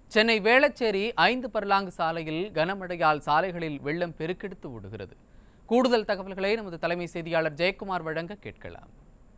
சென்னை வேளச்சேரி ஐந்து பர்லாங்கு சாலையில் கனமழையால் சாலைகளில் வெள்ளம் பெருக்கெடுத்து ஓடுகிறது கூடுதல் தகவல்களை நமது தலைமை செய்தியாளர் ஜெயக்குமார் வழங்க கேட்கலாம்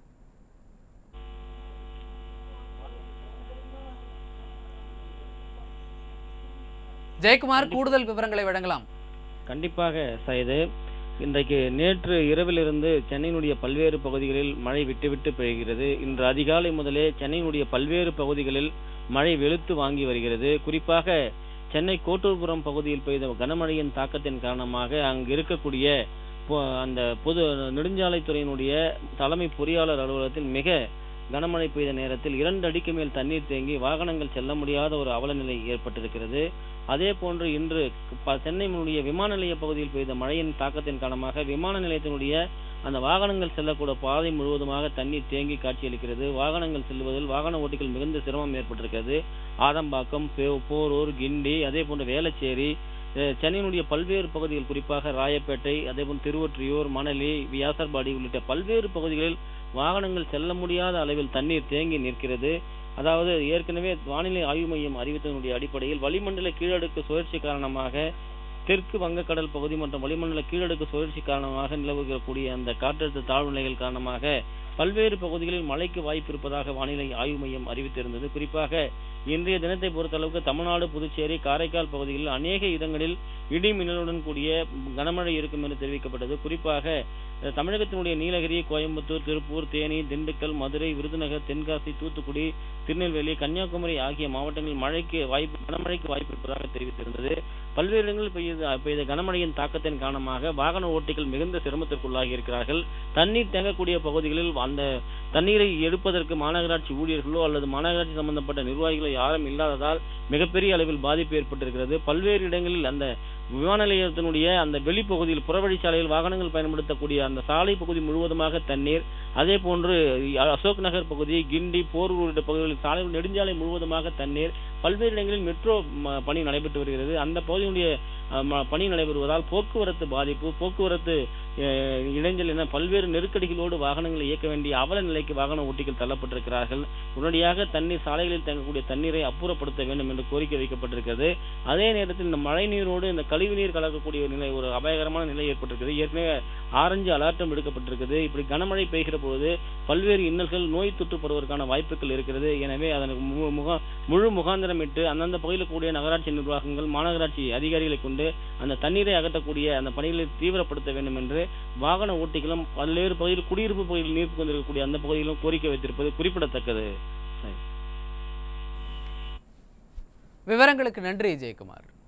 ஜெயக்குமார் கூடுதல் விவரங்களை வழங்கலாம் கண்டிப்பாக சைது இன்றைக்கு நேற்று இரவிலிருந்து சென்னையினுடைய பல்வேறு பகுதிகளில் மழை விட்டுவிட்டு பெய்கிறது இன்று அதிகாலை முதலே சென்னையினுடைய பல்வேறு பகுதிகளில் மழை வெளுத்து வாங்கி வருகிறது குறிப்பாக சென்னை கோட்டூர்புரம் பகுதியில் பெய்த கனமழையின் தாக்கத்தின் காரணமாக அங்கு இருக்கக்கூடிய பொ- அந்த பொது நெடுஞ்சாலைத்துறையினுடைய தலைமை பொறியாளர் அலுவலகத்தில் மிக கனமழை பெய்த நேரத்தில் இரண்டு அடிக்கு மேல் தண்ணீர் தேங்கி வாகனங்கள் செல்ல முடியாத ஒரு அவலநிலை ஏற்பட்டிருக்கிறது அதே போன்று இன்று ப- சென்னையினுடைய விமான நிலைய பகுதியில் பெய்த மழையின் தாக்கத்தின் காரணமாக விமான நிலையத்தினுடைய அந்த வாகனங்கள் செல்லக்கூடிய பாதை முழுவதுமாக தண்ணீர் தேங்கி காட்சியளிக்கிறது வாகனங்கள் செல்வதில் வாகன ஓட்டிகள் மிகுந்த சிரமம் ஏற்பட்டிருக்கிறது ஆதம்பாக்கம் பே- போரூர் கிண்டி அதே போன்று வேளச்சேரி அஹ், சென்னையினுடைய பல்வேறு பகுதிகள் குறிப்பாக ராயப்பேட்டை அதே போன்று திருவொற்றியூர் மணலி வியாசர்பாடி உள்ளிட்ட பல்வேறு பகுதிகளில் வாகனங்கள் செல்ல முடியாத அளவில் தண்ணீர் தேங்கி நிற்கிறது அதாவது ஏற்கனவே வானிலை ஆய்வு மையம் அறிவித்ததனுடைய அடிப்படையில் வளிமண்டல கீழடுக்கு சுழற்சி காரணமாக தெற்கு வங்கக்கடல் பகுதி மற்றும் வளிமண்டல கீழடுக்கு சுழற்சி காரணமாக நிலவுகிறக்கூடிய அந்த காற்றழுத்த தாழ்வு நிலைகள் காரணமாக பல்வேறு பகுதிகளில் மழைக்கு வாய்ப்பு இருப்பதாக வானிலை ஆய்வு மையம் அறிவித்திருந்தது குறிப்பாக இன்றைய தினத்தை பொறுத்தளவுக்கு தமிழ்நாடு புதுச்சேரி காரைக்கால் பகுதிகளில் அநேக இடங்களில் இடி மின்னலுடன் கூடிய கனமழை இருக்கும் என்று தெரிவிக்கப்பட்டது குறிப்பாக அஹ், தமிழகத்தினுடைய நீலகிரி கோயம்புத்தூர் திருப்பூர் தேனி திண்டுக்கல் மதுரை விருதுநகர் தென்காசி தூத்துக்குடி திருநெல்வேலி கன்னியாகுமரி ஆகிய மாவட்டங்களில் மழைக்கு வாய்ப்பு கனமழைக்கு வாய்ப்பு இருப்பதாக தெரிவித்திருந்தது பல்வேறு இடங்களில் பெய்த பெய்த கனமழையின் தாக்கத்தின் காரணமாக வாகன ஓட்டிகள் மிகுந்த சிரமத்திற்குள்ளாகி இருக்கிறார்கள் தண்ணீர் தேங்கக்கூடிய பகுதிகளில் அந்த தண்ணீரை எடுப்பதற்கு மாநகராட்சி ஊழியர்களோ அல்லது மாநகராட்சி சம்பந்தப்பட்ட நிர்வாகிகளோ யாரும் இல்லாததால் மிகப்பெரிய அளவில் பாதிப்பு ஏற்பட்டிருக்கிறது பல்வேறு இடங்களில் அந்த விமான நிலையத்தினுடைய அந்த வெளிப்பகுதியில் புறவழிச்சாலையில் வாகனங்கள் பயன்படுத்தக்கூடிய அந்த சாலை பகுதி முழுவதுமாக தண்ணீர் அதே போன்று அசோக் நகர் பகுதி கிண்டி போரூர் உள்ளிட்ட பகுதிகளில் சாலை நெடுஞ்சாலை முழுவதுமாக தண்ணீர் பல்வேறு இடங்களில் மெட்ரோ ம- பணி நடைபெற்று வருகிறது அந்த பகுதியினுடைய அஹ், ம- பணி நடைபெறுவதால் போக்குவரத்து பாதிப்பு போக்குவரத்து அஹ், இடைஞ்சல் என பல்வேறு நெருக்கடிகளோடு வாகனங்களை இயக்க வேண்டிய அவல நிலைக்கு வாகன ஓட்டிகள் தள்ளப்பட்டிருக்கிறார்கள் உடனடியாக தண்ணீர் சாலைகளில் தங்கக்கூடிய தண்ணீரை அப்புறப்படுத்த வேண்டும் என்று கோரிக்கை வைக்கப்பட்டிருக்கிறது அதே நேரத்தில் இந்த மழை நீரோடு இந்த கழிவு நீர் கலக்கக்கூடிய ஒரு நிலை ஒரு அபாயகரமான நிலை ஏற்பட்டிருக்கிறது ஏற்கனவே ஆரஞ்சு அலர்ட்டும் விடுக்கப்பட்டிருக்கிறது இப்படி கனமழை பெய்கிற பொழுது பல்வேறு இன்னல்கள் நோய் தொற்றுப்படுவதற்கான வாய்ப்புகள் இருக்கிறது எனவே அதற்கு மு- முக முழு முகாந்திரமிட்டு அந்தந்த பகுதியில் கூடிய நகராட்சி நிர்வாகங்கள் மாநகராட்சி அதிகாரிகளை கொண்டு அந்த தண்ணீரை அகற்றக்கூடிய அந்த பணிகளை தீவிரப்படுத்த வேண்டும் என்று வாகன ஓட்டிகளும் பல்வேறு பகுதியில் குடியிருப்பு பகுதியில் நீர் கொண்டிருக்கக்கூடிய அந்த பகுதியிலும் கோரிக்கை வைத்திருப்பது குறிப்பிடத்தக்கது விவரங்களுக்கு நன்றி ஜெயக்குமார்